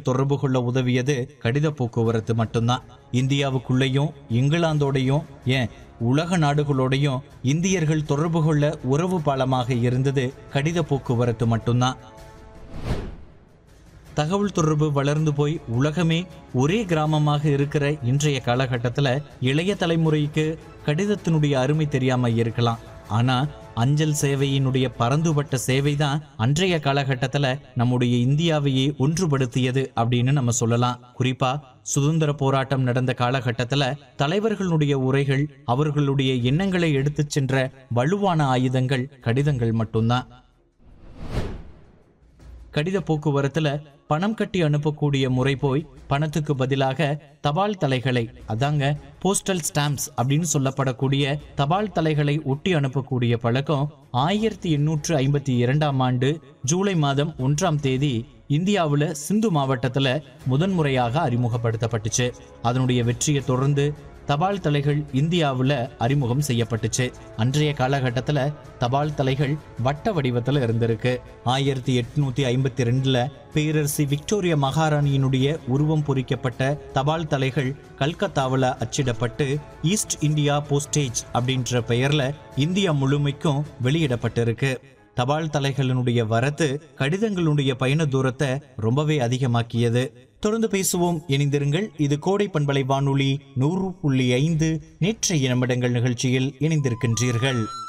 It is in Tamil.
தொடர்பு கொள்ள உதவியது கடித போக்குவரத்து மட்டும்தான் இந்தியாவுக்குள்ளேயும் இங்கிலாந்தோடையும் ஏன் உலக நாடுகளோடையும் இந்தியர்கள் தொடர்பு கொள்ள உறவு பாலமாக இருந்தது கடித போக்குவரத்து மட்டும்தான் தகவல் தொடர்பு வளர்ந்து போய் உலகமே ஒரே கிராமமாக இருக்கிற இன்றைய காலகட்டத்தில் இளைய தலைமுறைக்கு கடிதத்தினுடைய அருமை தெரியாம இருக்கலாம் ஆனா அஞ்சல் சேவையினுடைய பரந்துபட்ட சேவை தான் அன்றைய காலகட்டத்தில் நம்முடைய இந்தியாவையே ஒன்றுபடுத்தியது அப்படின்னு நம்ம சொல்லலாம் குறிப்பா சுதந்திர போராட்டம் நடந்த காலகட்டத்தில் தலைவர்களுடைய உரைகள் அவர்களுடைய எண்ணங்களை எடுத்துச் சென்ற வலுவான ஆயுதங்கள் கடிதங்கள் மட்டும்தான் கடித போக்குவரத்துல பணம் கட்டி அனுப்பக்கூடிய முறை போய் பணத்துக்கு பதிலாக தபால் தலைகளை அதாங்க போஸ்டல் ஸ்டாம்ப்ஸ் அப்படின்னு சொல்லப்படக்கூடிய தபால் தலைகளை ஒட்டி அனுப்பக்கூடிய பழக்கம் ஆயிரத்தி எண்ணூற்று ஐம்பத்தி இரண்டாம் ஆண்டு ஜூலை மாதம் ஒன்றாம் தேதி இந்தியாவுல சிந்து மாவட்டத்துல முதன்முறையாக அறிமுகப்படுத்தப்பட்டுச்சு அதனுடைய வெற்றியை தொடர்ந்து தபால் தலைகள் இந்தியாவுல அறிமுகம் செய்யப்பட்டுச்சு அன்றைய காலகட்டத்துல தபால் தலைகள் வட்ட வடிவத்துல இருந்திருக்கு ஆயிரத்தி எட்நூத்தி ஐம்பத்தி ரெண்டுல பேரரசி விக்டோரியா மகாராணியினுடைய உருவம் பொறிக்கப்பட்ட தபால் தலைகள் கல்கத்தாவுல அச்சிடப்பட்டு ஈஸ்ட் இந்தியா போஸ்டேஜ் அப்படின்ற பெயர்ல இந்தியா முழுமைக்கும் வெளியிடப்பட்டிருக்கு தபால் தலைகளினுடைய வரத்து கடிதங்களுடைய பயண தூரத்தை ரொம்பவே அதிகமாக்கியது தொடர்ந்து பேசுவோம் இணைந்திருங்கள் இது கோடை பண்பலை வானொலி நூறு புள்ளி ஐந்து நேற்றைய நிமிடங்கள் நிகழ்ச்சியில் இணைந்திருக்கின்றீர்கள்